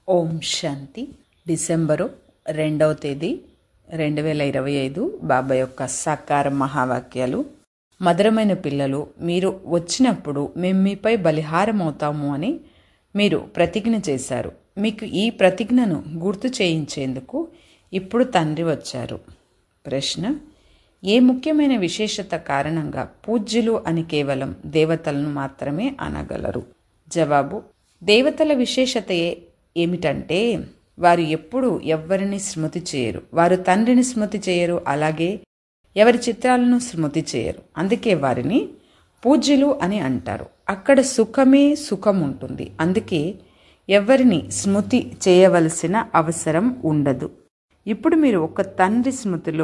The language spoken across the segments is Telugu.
ఓం శాంతి డిసెంబరు రెండవ తేదీ రెండు వేల ఇరవై ఐదు బాబా యొక్క సాకార మహావాక్యాలు మధురమైన పిల్లలు మీరు వచ్చినప్పుడు మేము మీపై బలిహారం అవుతాము అని మీరు ప్రతిజ్ఞ చేశారు మీకు ఈ ప్రతిజ్ఞను గుర్తు చేయించేందుకు ఇప్పుడు తండ్రి వచ్చారు ప్రశ్న ఏ ముఖ్యమైన విశేషత కారణంగా పూజ్యులు అని కేవలం దేవతలను మాత్రమే అనగలరు జవాబు దేవతల విశేషత ఏ- ఏమిటంటే వారు ఎప్పుడూ ఎవ్వరిని స్మృతి చేయరు వారు తండ్రిని స్మృతి చేయరు అలాగే ఎవరి చిత్రాలను స్మృతి చేయరు అందుకే వారిని పూజ్యులు అని అంటారు అక్కడ సుఖమే సుఖం ఉంటుంది అందుకే ఎవరిని స్మృతి చేయవలసిన అవసరం ఉండదు ఇప్పుడు మీరు ఒక తండ్రి స్మృతిలో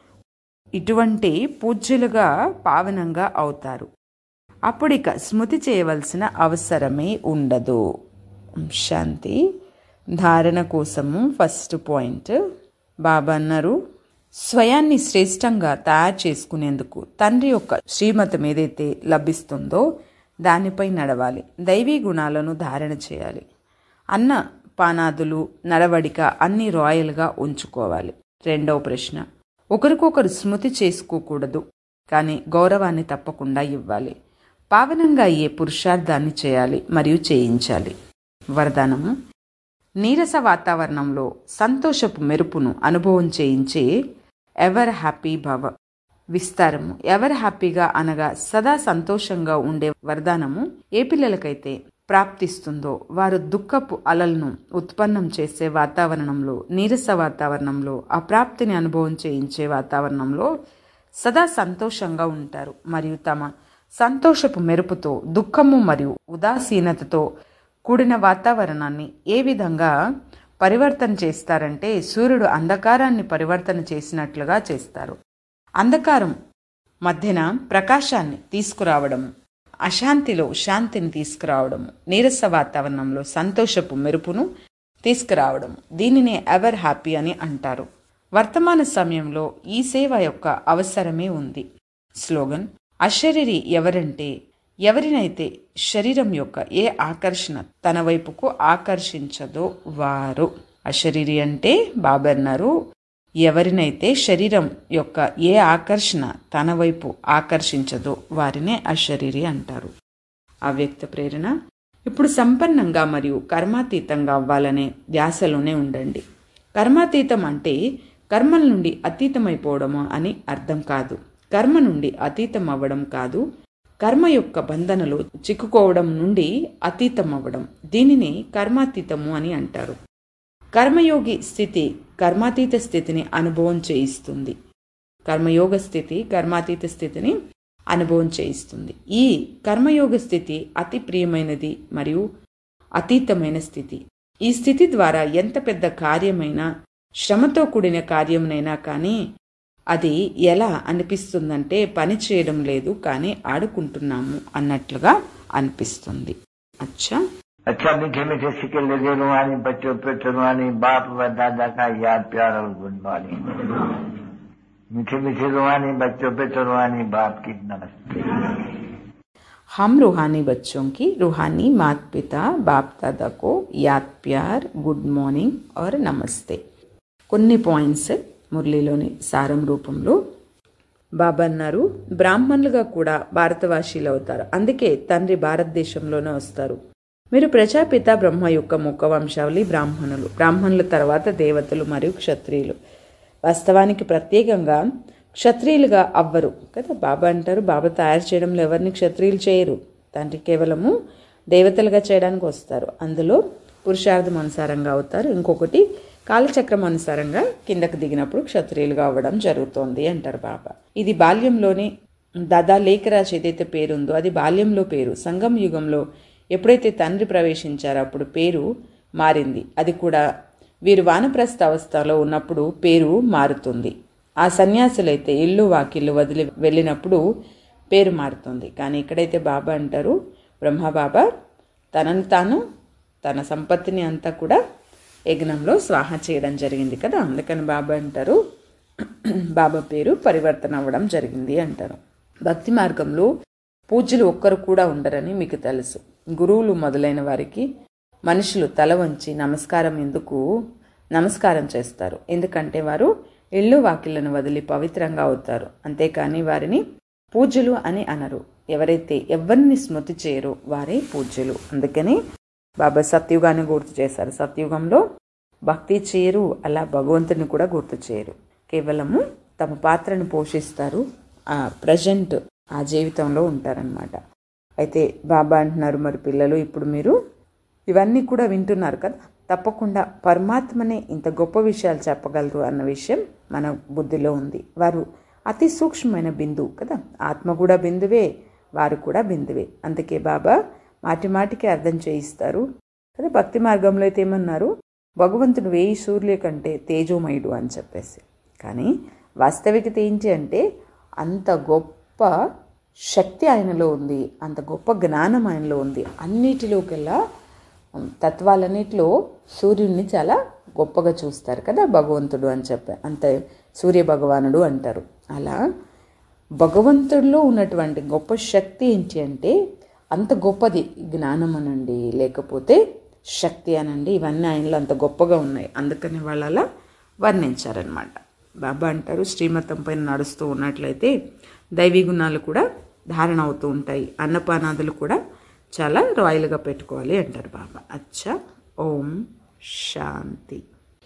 ఇటువంటి పూజ్యులుగా పావనంగా అవుతారు అప్పుడిక స్మృతి చేయవలసిన అవసరమే ఉండదు శాంతి ధారణ కోసము ఫస్ట్ పాయింట్ బాబా అన్నారు స్వయాన్ని శ్రేష్టంగా తయారు చేసుకునేందుకు తండ్రి యొక్క శ్రీమతం ఏదైతే లభిస్తుందో దానిపై నడవాలి దైవీ గుణాలను ధారణ చేయాలి అన్న పానాదులు నడవడిక అన్ని రాయల్గా ఉంచుకోవాలి రెండవ ప్రశ్న ఒకరికొకరు స్మృతి చేసుకోకూడదు కానీ గౌరవాన్ని తప్పకుండా ఇవ్వాలి పావనంగా అయ్యే పురుషార్థాన్ని చేయాలి మరియు చేయించాలి వరదానము నీరస వాతావరణంలో సంతోషపు మెరుపును అనుభవం చేయించే ఎవర్ హ్యాపీ భవ విస్తారము ఎవర్ హ్యాపీగా అనగా సదా సంతోషంగా ఉండే వరదానము ఏ పిల్లలకైతే ప్రాప్తిస్తుందో వారు దుఃఖపు అలలను ఉత్పన్నం చేసే వాతావరణంలో నీరస వాతావరణంలో అప్రాప్తిని అనుభవం చేయించే వాతావరణంలో సదా సంతోషంగా ఉంటారు మరియు తమ సంతోషపు మెరుపుతో దుఃఖము మరియు ఉదాసీనతతో కూడిన వాతావరణాన్ని ఏ విధంగా పరివర్తన చేస్తారంటే సూర్యుడు అంధకారాన్ని పరివర్తన చేసినట్లుగా చేస్తారు అంధకారం మధ్యన ప్రకాశాన్ని తీసుకురావడం అశాంతిలో శాంతిని తీసుకురావడం నీరస వాతావరణంలో సంతోషపు మెరుపును తీసుకురావడం దీనినే ఎవర్ హ్యాపీ అని అంటారు వర్తమాన సమయంలో ఈ సేవ యొక్క అవసరమే ఉంది స్లోగన్ అశరీరి ఎవరంటే ఎవరినైతే శరీరం యొక్క ఏ ఆకర్షణ తన వైపుకు ఆకర్షించదో వారు అశరీరి అంటే బాబన్నారు ఎవరినైతే శరీరం యొక్క ఏ ఆకర్షణ తన వైపు ఆకర్షించదో వారినే అశరీరి అంటారు అవ్యక్త ప్రేరణ ఇప్పుడు సంపన్నంగా మరియు కర్మాతీతంగా అవ్వాలనే ధ్యాసలోనే ఉండండి కర్మాతీతం అంటే కర్మల నుండి అతీతమైపోవడము అని అర్థం కాదు కర్మ నుండి అతీతం అవ్వడం కాదు కర్మ యొక్క బంధనలో చిక్కుకోవడం నుండి అతీతం అవ్వడం దీనిని కర్మాతీతము అని అంటారు కర్మయోగి స్థితి కర్మాతీత స్థితిని అనుభవం చేయిస్తుంది కర్మయోగ స్థితి కర్మాతీత స్థితిని అనుభవం చేయిస్తుంది ఈ కర్మయోగ స్థితి అతి ప్రియమైనది మరియు అతీతమైన స్థితి ఈ స్థితి ద్వారా ఎంత పెద్ద కార్యమైనా శ్రమతో కూడిన కార్యమునైనా కానీ అది ఎలా అనిపిస్తుందంటే పని చేయడం లేదు కానీ ఆడుకుంటున్నాము అన్నట్లుగా అనిపిస్తుంది అచ్చా अच्छा मीठे मीठे सिक्के लगे रुहानी बच्चों पे रुहानी बाप व दादा का याद प्यार और गुड मॉर्निंग मीठे मीठे रुहानी बच्चों पे रुहानी बाप की नमस्ते हम रूहानी बच्चों की रूहानी माता पिता बाप दादा को याद प्यार గుడ్ మార్నింగ్ और నమస్తే కొన్ని పాయింట్స్ మురళిలోని సారం రూపంలో బాబా అన్నారు బ్రాహ్మణులుగా కూడా భారతవాసీలు అవుతారు అందుకే తండ్రి భారతదేశంలోనే వస్తారు మీరు ప్రజాపిత బ్రహ్మ యొక్క ముఖ వంశావళి బ్రాహ్మణులు బ్రాహ్మణుల తర్వాత దేవతలు మరియు క్షత్రియులు వాస్తవానికి ప్రత్యేకంగా క్షత్రియులుగా అవ్వరు కదా బాబా అంటారు బాబా తయారు చేయడంలో ఎవరిని క్షత్రియులు చేయరు తండ్రి కేవలము దేవతలుగా చేయడానికి వస్తారు అందులో పురుషార్థం అనుసారంగా అవుతారు ఇంకొకటి కాలచక్రం అనుసారంగా కిందకు దిగినప్పుడు క్షత్రియులుగా అవ్వడం జరుగుతోంది అంటారు బాబా ఇది బాల్యంలోనే దాదా లేఖరాజ్ ఏదైతే పేరుందో అది బాల్యంలో పేరు సంగం యుగంలో ఎప్పుడైతే తండ్రి ప్రవేశించారో అప్పుడు పేరు మారింది అది కూడా వీరు వానప్రస్థ అవస్థలో ఉన్నప్పుడు పేరు మారుతుంది ఆ సన్యాసులైతే ఇల్లు వాకిళ్ళు వదిలి వెళ్ళినప్పుడు పేరు మారుతుంది కానీ ఇక్కడైతే బాబా అంటారు బ్రహ్మబాబా తనను తాను తన సంపత్తిని అంతా కూడా యజ్ఞంలో స్వాహ చేయడం జరిగింది కదా అందుకని బాబా అంటారు బాబా పేరు పరివర్తన అవ్వడం జరిగింది అంటారు భక్తి మార్గంలో పూజ్యులు ఒక్కరు కూడా ఉండరని మీకు తెలుసు గురువులు మొదలైన వారికి మనుషులు తల వంచి నమస్కారం ఎందుకు నమస్కారం చేస్తారు ఎందుకంటే వారు ఇళ్ళు వాకిళ్లను వదిలి పవిత్రంగా అవుతారు అంతేకాని వారిని పూజ్యులు అని అనరు ఎవరైతే ఎవరిని స్మృతి చేయరో వారే పూజ్యులు అందుకని బాబా సత్యుగాన్ని గుర్తు చేశారు సత్యుగంలో భక్తి చేయరు అలా భగవంతుని కూడా గుర్తు చేయరు కేవలము తమ పాత్రను పోషిస్తారు ఆ ప్రజెంట్ ఆ జీవితంలో ఉంటారనమాట అయితే బాబా అంటున్నారు మరి పిల్లలు ఇప్పుడు మీరు ఇవన్నీ కూడా వింటున్నారు కదా తప్పకుండా పరమాత్మనే ఇంత గొప్ప విషయాలు చెప్పగలరు అన్న విషయం మన బుద్ధిలో ఉంది వారు అతి సూక్ష్మమైన బిందువు కదా ఆత్మ కూడా బిందువే వారు కూడా బిందువే అందుకే బాబా మాటి మాటికి అర్థం చేయిస్తారు కదా భక్తి మార్గంలో అయితే ఏమన్నారు భగవంతుడు వేయి సూర్యుల కంటే తేజోమయుడు అని చెప్పేసి కానీ వాస్తవికత ఏంటి అంటే అంత గొప్ప శక్తి ఆయనలో ఉంది అంత గొప్ప జ్ఞానం ఆయనలో ఉంది అన్నిటిలోకెల్లా తత్వాలన్నిటిలో సూర్యుడిని చాలా గొప్పగా చూస్తారు కదా భగవంతుడు అని చెప్పి అంత సూర్య భగవానుడు అంటారు అలా భగవంతుడిలో ఉన్నటువంటి గొప్ప శక్తి ఏంటి అంటే అంత గొప్పది జ్ఞానం అనండి లేకపోతే శక్తి అనండి ఇవన్నీ ఆయనలో అంత గొప్పగా ఉన్నాయి అందుకని వాళ్ళు అలా వర్ణించారనమాట బాబా అంటారు శ్రీమతం పైన నడుస్తూ ఉన్నట్లయితే దైవీ గుణాలు కూడా ధారణ అవుతూ ఉంటాయి అన్నపానాదులు కూడా చాలా రాయలుగా పెట్టుకోవాలి అంటారు బాబా అచ్చా Om Shanti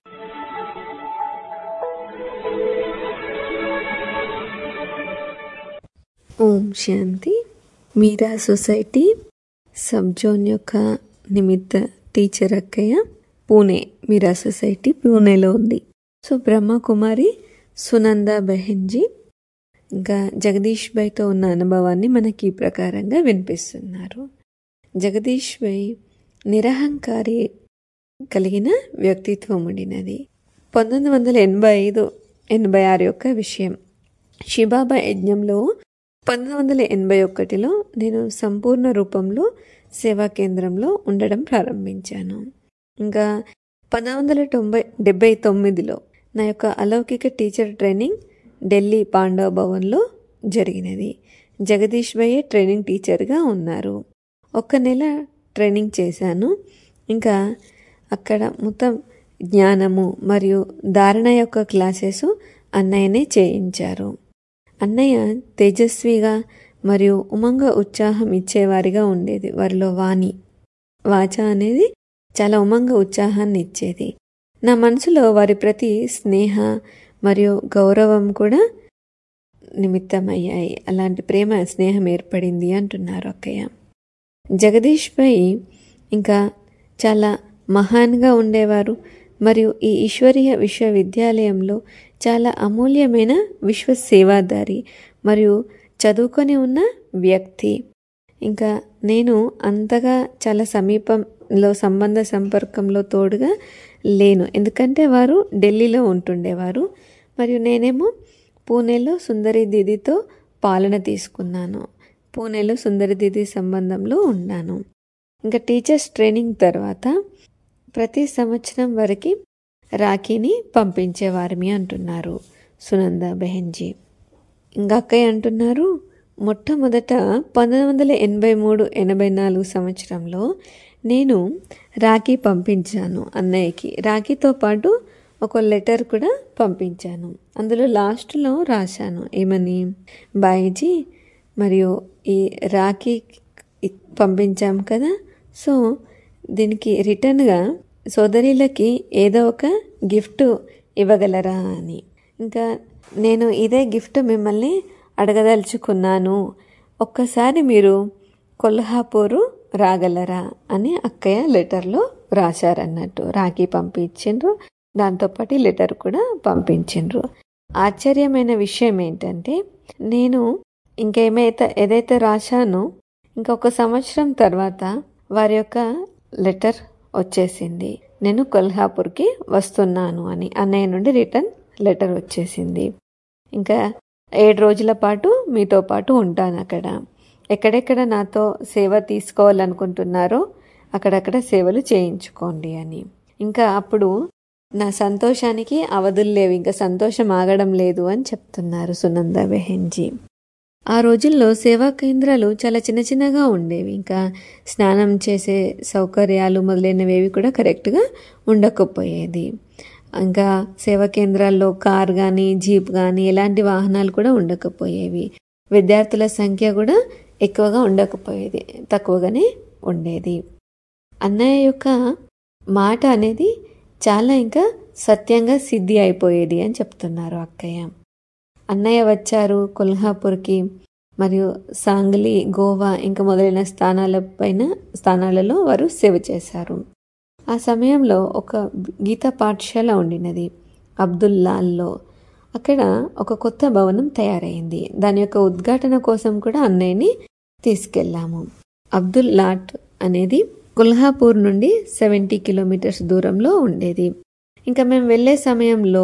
Om Shanti Meera society sub zone యొక్క నిమిత్త టీచర్ అక్కయ్య పూణే మీరా సొసైటీ పూణేలో ఉంది సో బ్రహ్మకుమారి సునంద బెహెన్జీ ఇంకా జగదీష్ భాయ్తో ఉన్న అనుభవాన్ని మనకి ఈ ప్రకారంగా వినిపిస్తున్నారు జగదీష్ భాయ్ నిరహంకారి కలిగిన వ్యక్తిత్వం ఉండినది పంతొమ్మిది వందల ఎనభై ఐదు ఎనభై ఆరు యొక్క విషయం శిబాబా యజ్ఞంలో పంతొమ్మిది వందల ఎనభై ఒకటిలో నేను సంపూర్ణ రూపంలో సేవా కేంద్రంలో ఉండడం ప్రారంభించాను ఇంకా పంతొమ్మిది వందల తొంభై డెబ్బై తొమ్మిదిలో నా యొక్క అలౌకిక టీచర్ ట్రైనింగ్ ఢిల్లీ పాండవ భవన్లో జరిగినది జగదీష్ భయ్యే ట్రైనింగ్ టీచర్గా ఉన్నారు ఒక నెల ట్రైనింగ్ చేశాను ఇంకా అక్కడ మొత్తం జ్ఞానము మరియు ధారణ యొక్క క్లాసెస్ అన్నయ్యనే చేయించారు అన్నయ్య తేజస్విగా మరియు ఉమంగ ఉత్సాహం ఇచ్చేవారిగా ఉండేది వారిలో వాణి వాచ అనేది చాలా ఉమంగ ఉత్సాహాన్ని ఇచ్చేది నా మనసులో వారి ప్రతి స్నేహ మరియు గౌరవం కూడా నిమిత్తమయ్యాయి అలాంటి ప్రేమ స్నేహం ఏర్పడింది అంటున్నారు అక్కయ్య జగదీష్ భాయ్ ఇంకా చాలా మహాన్గా ఉండేవారు మరియు ఈ ఈశ్వరీయ విశ్వవిద్యాలయంలో చాలా అమూల్యమైన విశ్వ సేవాదారి మరియు చదువుకొని ఉన్న వ్యక్తి ఇంకా నేను అంతగా చాలా సమీపంలో సంబంధ సంపర్కంలో తోడుగా లేను ఎందుకంటే వారు ఢిల్లీలో ఉంటుండేవారు మరియు నేనేమో పూణేలో సుందరి దీదితో పాలన తీసుకున్నాను పూణేలో సుందరి దీది సంబంధంలో ఉన్నాను ఇంకా టీచర్స్ ట్రైనింగ్ తర్వాత ప్రతి సంవత్సరం వరకు రాఖీని పంపించేవారిమి అంటున్నారు సునంద బెహెన్జీ ఇంకా అక్కయ్య అంటున్నారు మొట్టమొదట పంతొమ్మిది వందల ఎనభై మూడు ఎనభై నాలుగు సంవత్సరంలో నేను రాఖీ పంపించాను అన్నయ్యకి రాఖీతో పాటు ఒక లెటర్ కూడా పంపించాను అందులో లాస్ట్లో రాశాను ఏమని బాయిజీ మరియు ఈ రాఖీ పంపించాం కదా సో దీనికి రిటర్న్గా సోదరులకి ఏదో ఒక గిఫ్ట్ ఇవ్వగలరా అని ఇంకా నేను ఇదే గిఫ్ట్ మిమ్మల్ని అడగదలుచుకున్నాను ఒక్కసారి మీరు కొల్హాపూరు రాగలరా అని అక్కయ్య లెటర్లో రాశారన్నట్టు రాఖీ పంపించిండ్రు దాంతోపాటు లెటర్ కూడా పంపించిండ్రు ఆశ్చర్యమైన విషయం ఏంటంటే నేను ఇంకేమైతే ఏదైతే రాశానో ఇంకొక సంవత్సరం తర్వాత వారి యొక్క లెటర్ వచ్చేసింది నేను కొల్హాపూర్కి వస్తున్నాను అని అన్నయ్య నుండి రిటర్న్ లెటర్ వచ్చేసింది ఇంకా ఏడు రోజుల పాటు మీతో పాటు ఉంటాను అక్కడ ఎక్కడెక్కడ నాతో సేవ తీసుకోవాలనుకుంటున్నారో అక్కడక్కడ సేవలు చేయించుకోండి అని ఇంకా అప్పుడు నా సంతోషానికి అవధులు లేవు ఇంకా సంతోషం ఆగడం లేదు అని చెప్తున్నారు సునంద బెహెన్జీ ఆ రోజుల్లో సేవా కేంద్రాలు చాలా చిన్న చిన్నగా ఉండేవి ఇంకా స్నానం చేసే సౌకర్యాలు మొదలైనవి కూడా కరెక్ట్గా ఉండకపోయేది ఇంకా సేవా కేంద్రాల్లో కార్ కానీ జీప్ కానీ ఎలాంటి వాహనాలు కూడా ఉండకపోయేవి విద్యార్థుల సంఖ్య కూడా ఎక్కువగా ఉండకపోయేది తక్కువగానే ఉండేది అన్నయ్య యొక్క మాట అనేది చాలా ఇంకా సత్యంగా సిద్ధి అయిపోయేది అని చెప్తున్నారు అక్కయ్య అన్నయ్య వచ్చారు కొల్హాపూర్కి మరియు సాంగ్లీ గోవా ఇంకా మొదలైన స్థానాల పైన స్థానాలలో వారు సేవ చేశారు ఆ సమయంలో ఒక గీత పాఠశాల ఉండినది అబ్దుల్లాల్లో అక్కడ ఒక కొత్త భవనం తయారైంది దాని యొక్క ఉద్ఘాటన కోసం కూడా అన్నయ్యని తీసుకెళ్ళాము అబ్దుల్ లాట్ అనేది కొల్హాపూర్ నుండి సెవెంటీ కిలోమీటర్స్ దూరంలో ఉండేది ఇంకా మేము వెళ్ళే సమయంలో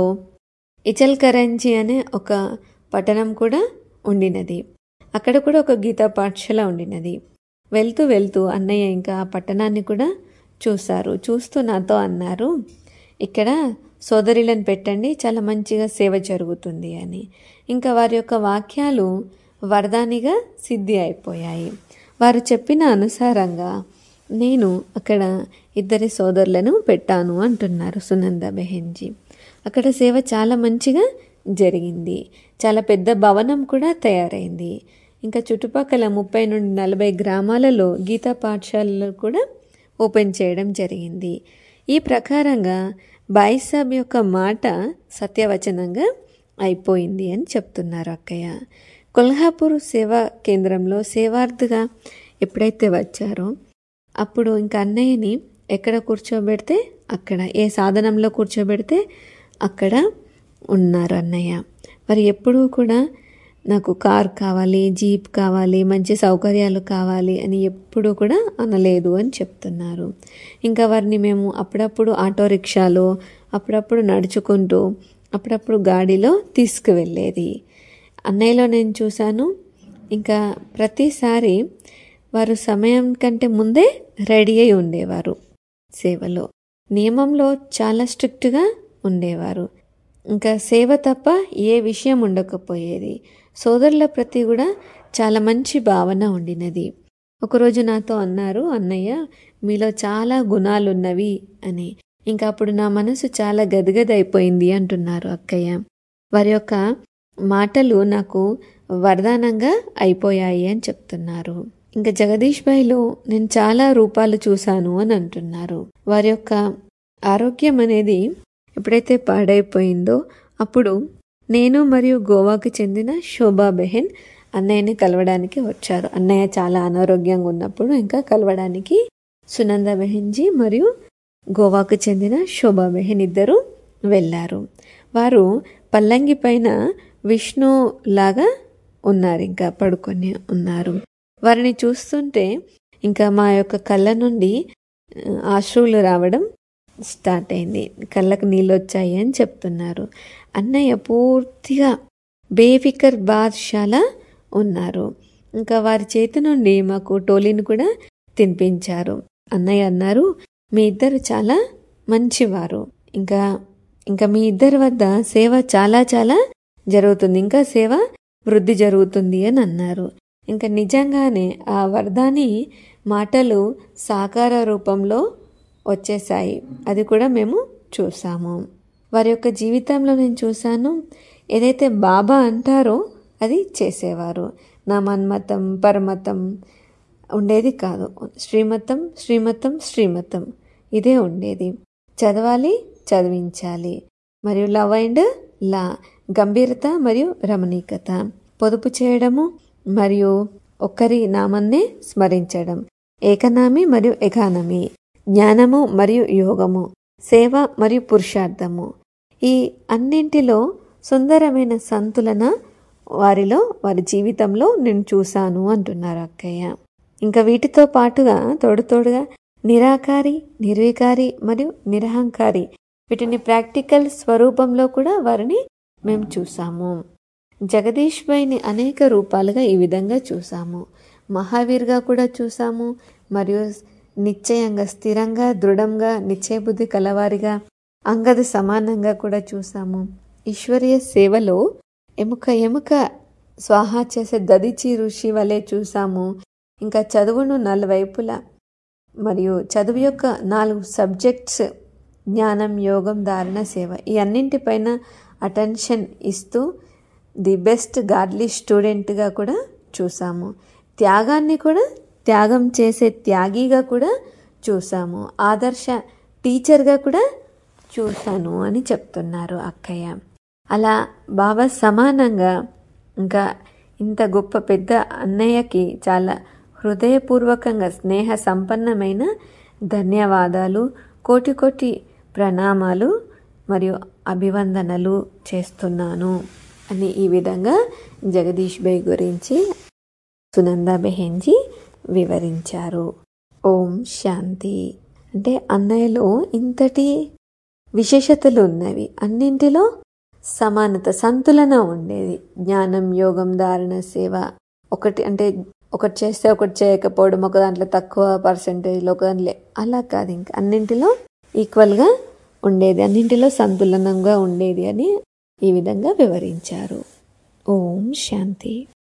ఇచల్ కరంజీ అనే ఒక పట్టణం కూడా ఉండినది అక్కడ కూడా ఒక గీతా పాఠశాల ఉండినది వెళ్తూ వెళ్తూ అన్నయ్య ఇంకా ఆ పట్టణాన్ని కూడా చూశారు చూస్తూ నాతో అన్నారు ఇక్కడ సోదరులను పెట్టండి చాలా మంచిగా సేవ జరుగుతుంది అని ఇంకా వారి యొక్క వాక్యాలు వరదానిగా సిద్ధి అయిపోయాయి వారు చెప్పిన అనుసారంగా నేను అక్కడ ఇద్దరి సోదరులను పెట్టాను అంటున్నారు సునంద బెహెన్జీ అక్కడ సేవ చాలా మంచిగా జరిగింది చాలా పెద్ద భవనం కూడా తయారైంది ఇంకా చుట్టుపక్కల ముప్పై నుండి నలభై గ్రామాలలో గీతా పాఠశాలలు కూడా ఓపెన్ చేయడం జరిగింది ఈ ప్రకారంగా బాయిసాబ్ యొక్క మాట సత్యవచనంగా అయిపోయింది అని చెప్తున్నారు అక్కయ్య కొల్హాపూర్ సేవా కేంద్రంలో సేవార్థిగా ఎప్పుడైతే వచ్చారో అప్పుడు ఇంకా అన్నయ్యని ఎక్కడ కూర్చోబెడితే అక్కడ ఏ సాధనంలో కూర్చోబెడితే అక్కడ ఉన్నారు అన్నయ్య మరి ఎప్పుడూ కూడా నాకు కార్ కావాలి జీప్ కావాలి మంచి సౌకర్యాలు కావాలి అని ఎప్పుడూ కూడా అనలేదు అని చెప్తున్నారు ఇంకా వారిని మేము అప్పుడప్పుడు ఆటో రిక్షాలో అప్పుడప్పుడు నడుచుకుంటూ అప్పుడప్పుడు గాడిలో తీసుకువెళ్ళేది అన్నయ్యలో నేను చూశాను ఇంకా ప్రతిసారి వారు సమయం కంటే ముందే రెడీ అయి ఉండేవారు సేవలో నియమంలో చాలా స్ట్రిక్ట్గా ఉండేవారు ఇంకా సేవ తప్ప ఏ విషయం ఉండకపోయేది సోదరుల ప్రతి కూడా చాలా మంచి భావన ఉండినది ఒకరోజు నాతో అన్నారు అన్నయ్య మీలో చాలా గుణాలున్నవి అని ఇంకా అప్పుడు నా మనసు చాలా గదగదైపోయింది అంటున్నారు అక్కయ్య వారి యొక్క మాటలు నాకు వరదానంగా అయిపోయాయి అని చెప్తున్నారు ఇంకా జగదీష్ భాయ్లో నేను చాలా రూపాలు చూశాను అని అంటున్నారు వారి యొక్క ఆరోగ్యం అనేది ఎప్పుడైతే పాడైపోయిందో అప్పుడు నేను మరియు గోవాకు చెందిన శోభా బెహెన్ అన్నయ్యని కలవడానికి వచ్చారు అన్నయ్య చాలా అనారోగ్యంగా ఉన్నప్పుడు ఇంకా కలవడానికి సునంద బెహెన్జీ మరియు గోవాకు చెందిన శోభా బెహెన్ ఇద్దరు వెళ్ళారు వారు పల్లంగి పైన విష్ణు లాగా ఉన్నారు ఇంకా పడుకొని ఉన్నారు వారిని చూస్తుంటే ఇంకా మా యొక్క కళ్ళ నుండి ఆశ్రువులు రావడం స్టార్ట్ అయింది కళ్ళకు నీళ్ళు వచ్చాయి అని చెప్తున్నారు అన్నయ్య పూర్తిగా బేఫికర్ బాద్షాల ఉన్నారు ఇంకా వారి చేతి నుండి మాకు టోలీని కూడా తినిపించారు అన్నయ్య అన్నారు మీ ఇద్దరు చాలా మంచివారు ఇంకా ఇంకా మీ ఇద్దరి వద్ద సేవ చాలా చాలా జరుగుతుంది ఇంకా సేవ వృద్ధి జరుగుతుంది అని అన్నారు ఇంకా నిజంగానే ఆ వరదాని మాటలు సాకార రూపంలో వచ్చేసాయి అది కూడా మేము చూసాము వారి యొక్క జీవితంలో నేను చూశాను ఏదైతే బాబా అంటారో అది చేసేవారు నా మన్మతం పరమతం ఉండేది కాదు శ్రీమతం శ్రీమతం శ్రీమతం ఇదే ఉండేది చదవాలి చదివించాలి మరియు లవ్ అండ్ లా గంభీరత మరియు రమణీకత పొదుపు చేయడము మరియు ఒక్కరి నామన్నే స్మరించడం ఏకనామి మరియు ఎకానమీ జ్ఞానము మరియు యోగము సేవ మరియు పురుషార్థము ఈ అన్నింటిలో సుందరమైన సంతులన వారిలో వారి జీవితంలో నేను చూశాను అంటున్నారు అక్కయ్య ఇంకా వీటితో పాటుగా తోడు తోడుగా నిరాకారి నిర్వికారి మరియు నిరహంకారి వీటిని ప్రాక్టికల్ స్వరూపంలో కూడా వారిని మేము చూసాము జగదీష్ భాయ్ని అనేక రూపాలుగా ఈ విధంగా చూసాము మహావీర్గా కూడా చూసాము మరియు నిశ్చయంగా స్థిరంగా దృఢంగా నిశ్చయబుద్ధి కలవారిగా అంగది సమానంగా కూడా చూసాము ఈశ్వరీయ సేవలో ఎముక ఎముక స్వాహా చేసే దదిచి ఋషి వలె చూసాము ఇంకా చదువును నలువైపులా మరియు చదువు యొక్క నాలుగు సబ్జెక్ట్స్ జ్ఞానం యోగం ధారణ సేవ ఈ అన్నింటిపైన అటెన్షన్ ఇస్తూ ది బెస్ట్ గాడ్లీ స్టూడెంట్గా కూడా చూసాము త్యాగాన్ని కూడా త్యాగం చేసే త్యాగిగా కూడా చూసాము ఆదర్శ టీచర్గా కూడా చూశాను అని చెప్తున్నారు అక్కయ్య అలా బాబా సమానంగా ఇంకా ఇంత గొప్ప పెద్ద అన్నయ్యకి చాలా హృదయపూర్వకంగా స్నేహ సంపన్నమైన ధన్యవాదాలు కోటి కోటి ప్రణామాలు మరియు అభివందనలు చేస్తున్నాను అని ఈ విధంగా జగదీష్ బై గురించి సునంద బెహెన్జీ వివరించారు ఓం శాంతి అంటే అన్నయ్యలో ఇంతటి విశేషతలు ఉన్నవి అన్నింటిలో సమానత సంతులన ఉండేది జ్ఞానం యోగం ధారణ సేవ ఒకటి అంటే ఒకటి చేస్తే ఒకటి చేయకపోవడం ఒక దాంట్లో తక్కువ పర్సంటేజ్లో ఒక దాంట్లో అలా కాదు ఇంకా అన్నింటిలో ఈక్వల్గా ఉండేది అన్నింటిలో సంతులనంగా ఉండేది అని ఈ విధంగా వివరించారు ఓం శాంతి